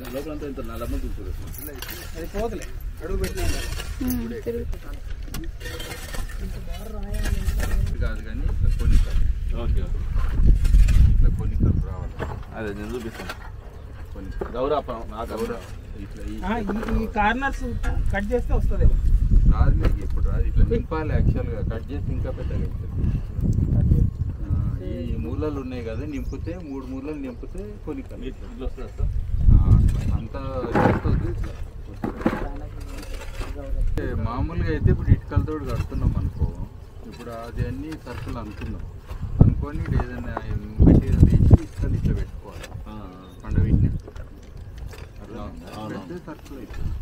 లోపలంతా ఇంత నల్లమ్మ చూసారు అది పోతలే అడుగు పెట్టినా కాదు కానీ ఇట్లా కొనికలు ఓకే ఇట్లా కొనికలు రావాలి అదే నేను చూపిస్తాను కొనికలు గౌరవ నా గౌరవ ఇట్లా ఈ ఆ, ఈ- ఈ కార్నర్స్ కట్ చేస్తే వస్తుందేమో రాదు మీకు ఇప్పుడు రాదు ఇట్లా నింపాలి యాక్చువల్గా కట్ చేసి ఇంకా పెద్దగా అవుతుంది ఆ, ఈ మూలలు ఉన్నాయి కదా నింపితే మూడు మూలలు నింపితే కొనికలు ఇట్లా వస్తుందా సార్ ఆ, అంతా చేస్తుంది ఇట్లా అంటే మామూలుగా అయితే ఇప్పుడు ఇటుకలతో కడుతున్నాం అనుకో ఇప్పుడు అది అన్ని సర్కిల్ అనుకున్నాం అనుకొని ఏదైనా మెటీరియల్ వేసి ఇటుకలు ఇట్లా పెట్టుకోవాలి పండవీటిని అట్లా అవును. పెడితే సర్కిల్ అవుతుంది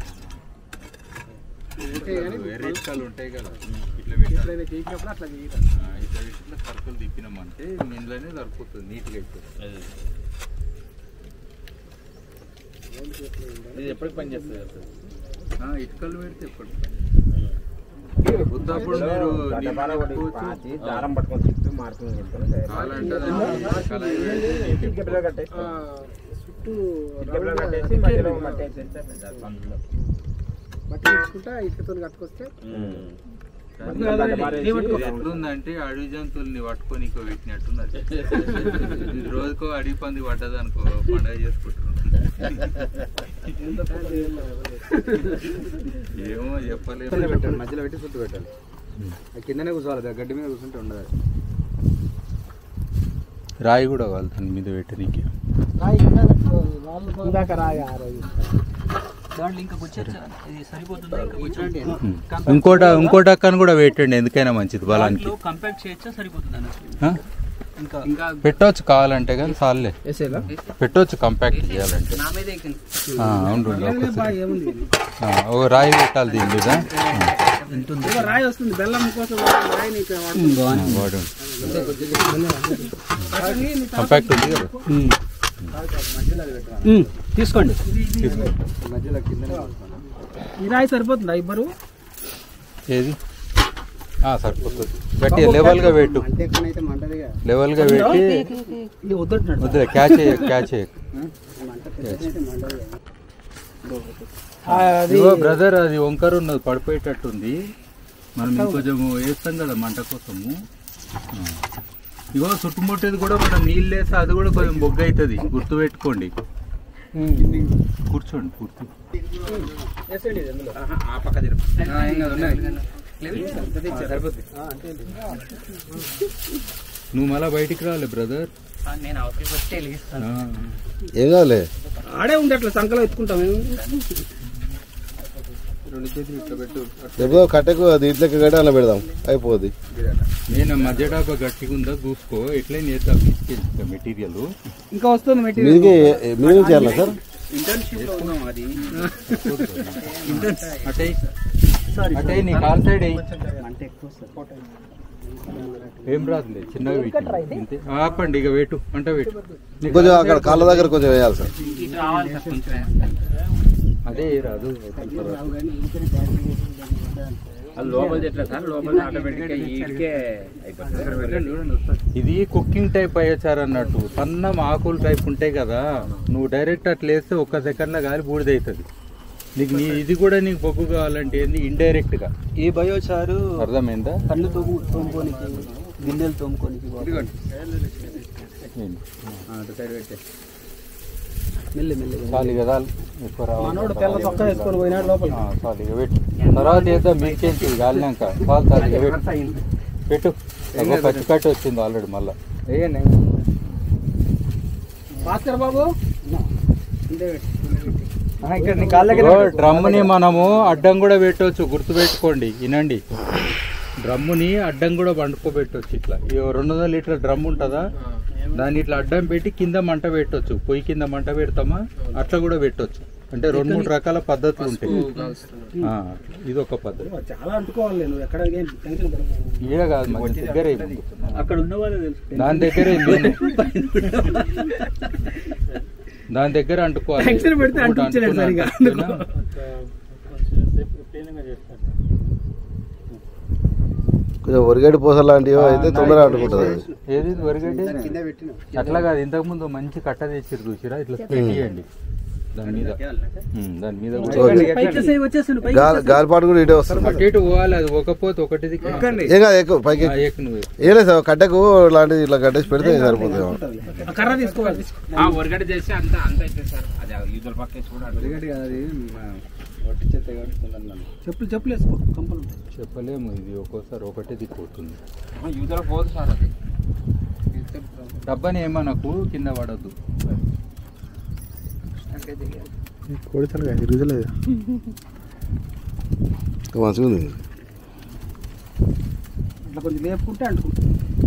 ఓకే కానీ వేరే ఇటుకలు ఉంటాయి కదా ఇట్లా పెట్టాలి ఎప్పుడైనా చేసినప్పుడు అట్లా చేయరు ఆ, ఇట్లా పెట్టి ఇట్లా సర్కిల్ తిప్పినామంటే ఇందులోనే సరిపోతుంది నీట్గా అవుతుంది ఇది ఎప్పటికి పని చేస్తుంది కదా సార్ ఆ, ఇటుకలు పెడితే ఎప్పుడు ఉత్తప్పుడు మీరు నీళ్ళు పెట్టుకోవచ్చు. దారం పట్టుకొని తిప్పి మార్కింగ్ కావాలంటే దాన్ని ఇటుకలు వేసి కిటికీలో కట్టేసి ఆ, చుట్టూ కిటికీలో రౌండ్ కట్టేసి మధ్యలో మట్టి వేసేస్తే మట్టి తీసుకుంటా ఇటుకతో కట్టుకొస్తే కానీ ఇది ఎట్లుందంటే అడవి జంతువుల్ని పట్టుకొని ఇంకో పెట్టినట్టున్నది ఇది రోజుకో అడవి పంది పడ్డది అనుకో పండగ చేసుకుంటున్నాం ఏమో చెప్పలేము పెట్టండి మధ్యలో పెట్టి చుట్టూ పెట్టాలి అది కిందనే కూర్చోవాలి గడ్డి మీద కూర్చుంటే ఉండదు రాయి కూడా వాళ్ళు దాని మీద పెట్టడానికి ఇందాక రాగా ఆ రోజు దాంట్లో ఇంకా కూర్చోచ్చా ఇది సరిపోతుందా ఇంకా కూర్చోండి ఇంకోట ఇంకోట అక్కను కూడా పెట్టండి ఎందుకైనా మంచిది బలానికి దాంట్లో కంపాక్ట్ చేయొచ్చా సరిపోతుంది అన్నట్లు ఆ? ఇంకా ఇంకా పెట్టవచ్చు కావాలంటే కానీ చాలే వేసేలా పెట్టవచ్చు కంపాక్ట్ చేయాలంటే నా మీద ఎక్కింది ఆ, అవును రెండు బెల్లమే ఒకసారి. బాగా ఏముంది ఆ, ఓ రాయి పెట్టాలి దీని మీద ఇదిగో రాయి వస్తుంది బెల్లం కోసం రాయిని ఇక్కడ వాడుతుంది. వాడు అట్లని నీ తాత- కంపాక్ట్ ఉంది కదా తీసుకోండి మధ్యలో కిందనే కూర్చోవాలి ఈ రాయి సరిపోతుందా ఇబ్బరు ఏది ఆ, సరిపోతుంది గట్టి లెవెల్గా పెట్టు అంటే ఎక్కడైతే మంటదిగా లెవెల్గా పెట్టి ఇది వద్దంటున్నాడు వద్దులే క్యాచ్ చేయ క్యాచ్ చేయ మంట పెద్దదైతే మంటదిగా ఇదిగో బ్రదర్ అది వంకర ఉన్నది పడిపోయేటట్టుంది మనం ఇంకొంచెం వేస్తాం కదా మంట కోసము ఆ. ఇగో చుట్టుముట్టేది కూడా మనం నీళ్ళు వేస్తే అది కూడా కొంచెం బొగ్గ అవుతుంది గుర్తు పెట్టుకోండి కూర్చోండి పూర్తి వేసేయండి ఇది ఎందులో ఆ పక్క తిరుపు సరిపోతుంది నువ్వు మళ్ళా బయటికి రావాలి బ్రదర్ నేను అవసరం వస్తే వెలిగిస్తాను ఏం కావాలి ఆడే ఉండే అట్లా సంకలో ఎత్తుకుంటాం ఏముంది? రెండు చేతులు ఇట్లా పెట్టు ఎప్పుడో కట్టకు అది ఇంట్లోకి కట్టి అలా పెడదాం అయిపోద్ది నేను మధ్య డాబా గట్టిగా ఉందా చూసుకో ఎట్లా నేత తీసుకెళ్తా మెటీరియల్ ఇంకా వస్తుంది మెటీరియల్ మీదికి మీదికి చేయాలా సార్ ఇంటర్న్షిప్ లో ఉన్నాం అది అటే అటే నీ కాల్ సైడ్ అయ్యి ఏం రాదులే చిన్నగా వెయిట్ ఇంతే ఆపండి ఇక వెయిట్ అంట వెయిట్ కొంచెం అక్కడ కాళ్ళ దగ్గర కొంచెం వేయాలి సార్ ఇటు రావాలి సార్ కొంచెం అదే రాదు అది లోపల చెట్ల సార్ లోపల ఆటోమేటిక్గా ఈడికే అయిపోతుంది ఇది కుకింగ్ టైప్ అయ్యాచారు అన్నట్టు సన్నం ఆకులు టైప్ ఉంటాయి కదా నువ్వు డైరెక్ట్ అట్లా వేస్తే ఒక్క సెకండ్ లో గాలి బూడిదవుతుంది నీకు నీ ఇది కూడా నీకు బొగ్గు కావాలంటే ఏంది ఇండైరెక్ట్ గా ఈ బయోచారు అర్థమైందా కళ్ళు తోము తోముకోనికి గిన్నెలు తోముకోనికి ఏంది? సైడ్ పెట్టే మెల్లి మెల్లి చాలు కదా ఎక్కువ రావాలి. మనోడు తెల్ల చొక్కా వేసుకొని పోయినాడు లోపల ఆ, చాలు ఇక పెట్టు తర్వాత చేద్దాం మీకేంటి గాలినాక చాలు చాలు ఇక పెట్టు పెట్టు అగో కట్టు కట్టి వచ్చింది ఆల్రెడీ మళ్ళా వేయండి భాస్కర్ బాబు ఇక్కడ నీ కాళ్ళ ఓ, డ్రమ్ముని మనము అడ్డం కూడా పెట్టవచ్చు గుర్తు పెట్టుకోండి వినండి డ్రమ్ముని అడ్డం కూడా పండుకోబెట్టవచ్చు ఇట్లా ఈ రెండు వందల లీటర్ల డ్రమ్ ఉంటుందా దాన్ని ఇట్లా అడ్డం పెట్టి కింద మంట పెట్టవచ్చు పొయ్యి కింద మంట పెడతామా అట్లా కూడా పెట్టవచ్చు అంటే రెండు మూడు రకాల పద్ధతులు ఉంటాయి ఆ, ఇది ఒక పద్ధతి చాలా అంటుకోవాలి నువ్వు ఎక్కడ ఏం టెన్షన్ పడకు. ఈడ కాదు మన దగ్గరే అక్కడ ఉన్న వాళ్ళే తెలుసు దాని దగ్గరే నేను- దాని దగ్గర అంటుకోవాలి టెన్షన్ పెడితే ఒకటి అంటించలేదు అంటుకున్నా, సరిగా. అంటుకున్నా. కొంచెం ఒరిగడి పూస లాంటివి అయితే తొందరగా అంటుకుంటుంది అది ఏది ఇది వరిగడ్డి కింద పెట్టిన అట్లా కాదు ఇంతకు ముందు మంచి కట్ట తెచ్చిరు చూసిరా ఇట్లా పెట్టియండి దాని మీద ఉమ్, దాని మీద కూడా ఓకే. పైకి చేసేయి, వచ్చేసిండు పైకి గాలి గాలిపాటు కూడా ఇటే వస్తుంది అటు ఇటు పోవాలి అది ఒకపోతే ఒకటి దిక్కు. ఏం కాదు ఎక్కువ పైకి ఆ, ఎక్కు నువ్వు ఎక్కు. ఏం లేదు సార్ కట్టెకు ఇలాంటిది ఇట్లా కట్టేసి పెడితే సరిపోతుంది ఆ కర్ర తీసుకోవాలి ఆ ఒరగడ చేసి అంత అంత అయితే సార్ అది యూజువల్ పక్కేసి కూడా అటు. చెప్పులు చెప్పులు వేసుకో కంపలు ఉంటాయి. చెప్పలేము ఇది ఒక్కోసారి ఒకటే దిక్కుపోతుంది ఆ, యూజువల్ పోదు సార్ అది డబ్బాని ఏమనకు కింద పడద్దు కొడతాను కదా ఇరుగుదలేదు మంచిగా ఉంది ఇట్లా కొంచెం లేపుకుంటే అంటుకుంటా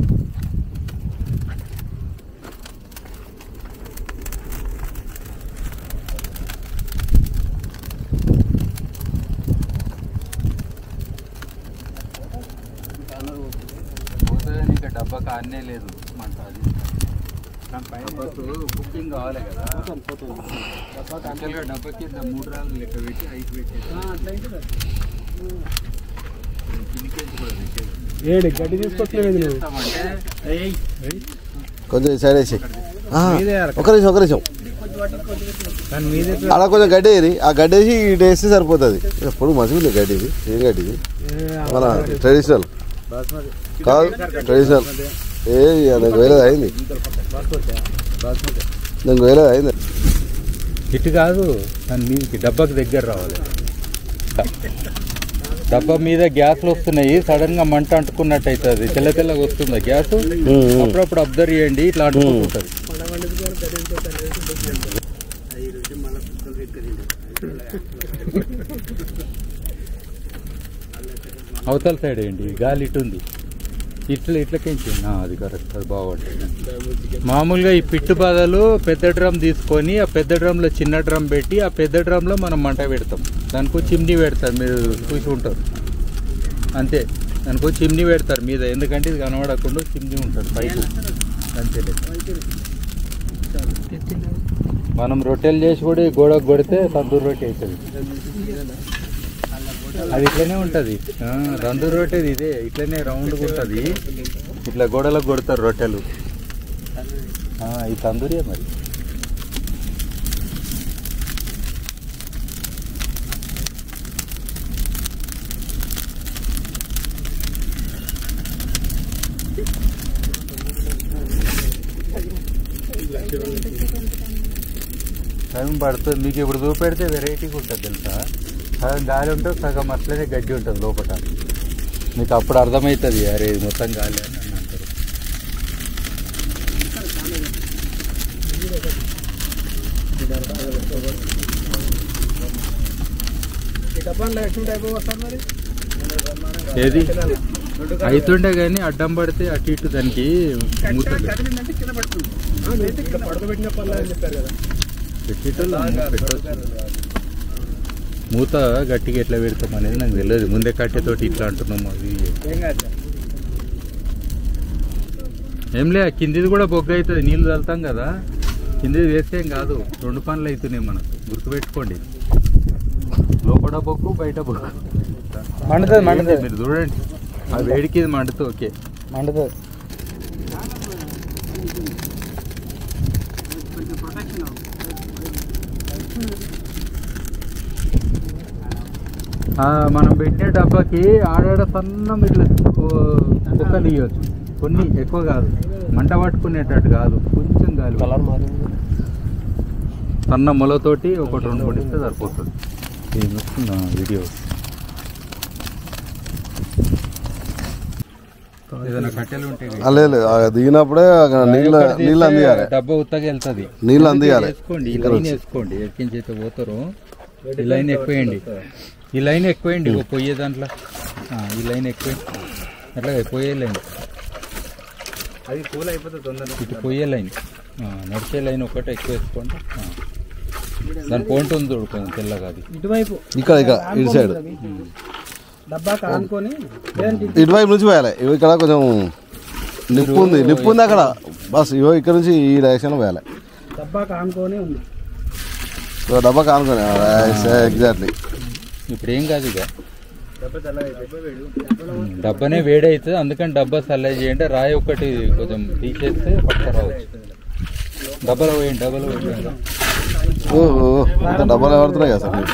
పోతుంది ఇంకా డబ్బా కానే లేదు మంట అది డబ్బాకు కుకింగ్ కావాలి కదా యాక్చువల్గా డబ్బా కింద మూడు రాళ్ళు లెక్క పెట్టి ఐదు పెట్టేది కిందికేసి కూడా పెట్టేది ఏడు గడ్డి తీసుకొచ్చలేదు చేస్తామంటే కొంచెం ఈ సైడ్ వేసి ఆ, ఒక నిమిషం ఒక నిమిషం అలా కొంచెం గడ్డి వేయరి ఆ గడ్డి వేసి ఇటు వేస్తే సరిపోతుంది ఎప్పుడు మంచిగా ఉంది గడ్డి ఇది ఏం గడ్డి ఇది మన ట్రెడిషనల్ కాదు ట్రెడిషనల్ ఏ నాకు వేరేది అయింది నాకు వేరేది అయింది ఇటు కాదు దాని మీదకి డబ్బాకి దగ్గర రావాలి డబ్బా మీద గ్యాస్లు వస్తున్నాయి సడన్ గా మంట అంటుకున్నట్టు అవుతుంది తెల్ల తెల్లగా వస్తుందా గ్యాస్ అప్పుడప్పుడు అబ్జర్వ్ చేయండి ఇట్లా అంటుకుంటుంది అవతల సైడ్ ఏంటి గాలి ఇటు ఉంది ఇట్లా ఇట్లకేంచి ఆ, అది కరెక్ట్ అది బాగుంటుంది మామూలుగా ఈ పిట్టు బాధలు పెద్ద డ్రమ్ తీసుకొని ఆ పెద్ద డ్రమ్లో చిన్న డ్రమ్ పెట్టి ఆ పెద్ద డ్రమ్లో మనం మంట పెడతాం దానికో చిమ్నీ పెడతారు మీరు చూసి ఉంటారు అంతే దానికో చిమ్నీ పెడతారు మీద ఎందుకంటే ఇది కనబడకుండా చిమ్నీ ఉంటుంది పైపు అంతే మనం రొట్టెలు చేసి కూడా ఈ గోడకు కొడితే తందూరు రొట్టె అవుతుంది అది ఇట్లనే ఉంటుంది తందూరు రొట్టెది ఇదే ఇట్లనే రౌండ్గా ఉంటుంది ఇట్లా గోడలకు కొడతారు రొట్టెలు ఆ, ఈ తందూరియే మరి టైం పడుతుంది మీకు ఇప్పుడు చూపెడితే వెరైటీగా ఉంటుంది తెలుసా సగం గాలి ఉంటుంది సగం అట్లనే గడ్డి ఉంటుంది లోపల మీకు అప్పుడు అర్థమవుతుంది అరే ఇది మొత్తం గాలి అని అని అంటారు ఈ డబ్బాలో ఎటువంటి అయిపోయి వస్తారు మరి ఏది అవుతుండే కానీ అడ్డం పడితే అటు ఇటు దానికి మూత కదిలిందంటే కింద పడుతుంది అయితే ఇక్కడ పడకబెట్టిన పనులు అని చెప్పారు కదా పెట్టేటోళ్ళు పెట్టవచ్చు. మూత గట్టిగా ఎట్లా పెడతాం అనేది నాకు తెలియదు ముందే కట్టెతోటి ఇట్లా అంటున్నాము అది ఏం కాదు ఏం లే కిందిది కూడా బొగ్గ అవుతుంది నీళ్ళు చల్లుతాం కదా కిందిది వేస్తే ఏం కాదు రెండు పనులు అవుతున్నాయి మనకు గుర్తుపెట్టుకోండి లోపల బొగ్గు బయట బొగ్గు మండుతుంది మండుతుంది మీరు చూడండి ఆ వేడికి ఇది మండుతూ ఓకే మండుతుంది కొంచెం ప్రొటెక్షన్ ఆ, మనం పెట్టే డబ్బాకి ఆడాడ సన్నం ఇట్లా కుక్కలు ఇవ్వచ్చు కొన్ని ఎక్కువ కాదు మంట పట్టుకునేటట్టు కాదు కొంచెం గాలి కలర్ మారింది సన్న మొలతోటి ఒకటి రెండు మూడు ఇస్తే సరిపోతుంది ఇది చూస్తున్నా వీడియో ఏదైనా కట్టెలు ఉంటే ఆ, లేదు లేదు. ఆ దిగినప్పుడే అక్కడ నీళ్ళ ఒకటి తీస్తే నీళ్ళు అందియాలి డబ్బా ఉత్తగా వెళ్తుంది నీళ్ళు అందియాలి వేసుకోండి ఈ లైన్ వేసుకోండి ఎక్కించి అయితే పోతారు ఈ లైన్ ఎక్కువేయండి ఈ లైన్ ఎక్కువేయండి ఇగో పోయే దాంట్లో ఆ, ఈ లైన్ ఎక్కువ అట్లా పోయే లైన్ అది కూల్ అయిపోతే తొందరగా ఇటు పోయే లైన్ ఆ, నడిచే లైన్ ఒకటి ఎక్కువ వేసుకోండి ఆ. దాని పాయింట్ ఉంది చూడు కొంచెం తెల్లగా అది ఇటువైపు ఇక్కడ ఇక్కడ ఇటు సైడ్ డబ్బా కానుకొని లేదంటే ఇటువైపు నుంచి పోయాలి ఇవి ఇక్కడ కొంచెం నిప్పు ఉంది నిప్పు ఉంది అక్కడ బస్ ఇవో ఇక్కడ నుంచి ఈ డైరెక్షన్లో పోయాలి డబ్బా కానుకొని ఉంది ఇగో డబ్బా కానుకొని ఎగ్జాక్ట్లీ ఇప్పుడు ఏం కాదు ఇక ఉమ్, డబ్బానే వేడి అవుతుంది అందుకని డబ్బా సల్లై చేయండి రాయి ఒకటి కొంచెం తీసేస్తే పక్క రావచ్చు డబ్బాలో పోయండి డబ్బాలో పోయండి ఓహో ఇంత డబ్బాలు పడుతున్నాయి కదా సార్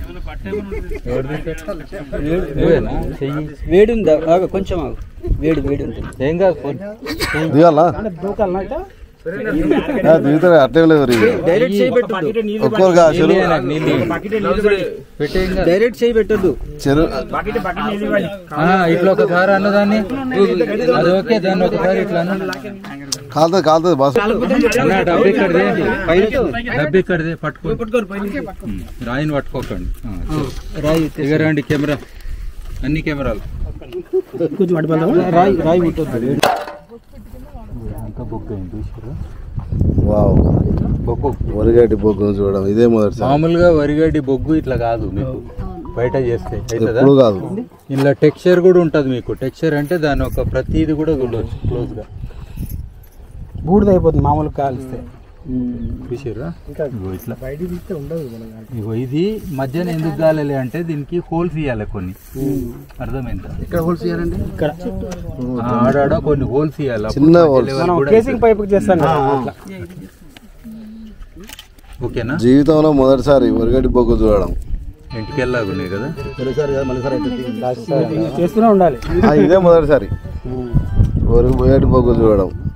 నువ్వేనా చెయ్యి వేడి ఉందా ఆగు, కొంచెం ఆగు వేడి వేడి ఉంటుంది ఏం కాదు ఫోన్ దిగాలా దూకాలనా ఇట్లా? దిగుతారు అట్టే లేదు రీ డైరెక్ట్ చేయి పెట్టద్దు ఒక్కొక్కరు కాదు చెరువు పెట్టేం కాదు డైరెక్ట్ చేయి పెట్టద్దు చెరువు ఆ, ఇట్లా ఒకసారి అన్నదాన్ని అది ఓకే దాన్ని ఒకసారి ఇట్లా అన్న కాలుతుంది కాలుతుంది బాస్ అన్న డబ్బు ఇక్కడదే డబ్బు ఇక్కడదే పట్టుకో ఉమ్, రాయిని పట్టుకోకండి ఆ, సరే. రాయి ఇక రండి కెమెరా అన్ని కెమెరాలు కొంచెం అటు వెళ్దామా? రాయి రాయి ముట్టద్దు ఇంకా బొగ్గు అయింది చూసారా వావ్ బొగ్గు వరిగడ్డి బొగ్గును చూడడం ఇదే మొదటిసారి మామూలుగా వరిగడ్డి బొగ్గు ఇట్లా కాదు మీకు బయట చేస్తే అవుతుందా ఎప్పుడు కాదు ఇలా టెక్స్చర్ కూడా ఉంటుంది మీకు టెక్స్చర్ అంటే దాని ఒక ప్రతిది కూడా చూడవచ్చు క్లోజ్ గా బూడిద అయిపోతుంది మామూలు కాలిస్తే చూసారా ఇగో ఇట్లా ఇగో ఇది మధ్యన ఎందుకు కాలేదు అంటే దీనికి హోల్స్ ఇవ్వాలి కొన్ని అర్థమైందా ఇక్కడ హోల్స్ చేయాలండి ఇక్కడ ఆ, ఆడాడ కొన్ని హోల్స్ ఇవ్వాలి అప్పుడు చిన్న మధ్య holes. level మనం కూడా కేసింగ్ పైప్ చేస్తాం కదా అట్లా. ఓకేనా జీవితంలో మొదటిసారి వరిగడ్డి బొగ్గు చూడడం ఇంటికి వెళ్ళాగున్నాయి కదా చేస్తూనే ఉండాలి ఆ, ఇదే మొదటిసారి వరిగడ్డి బొగ్గు చూడడం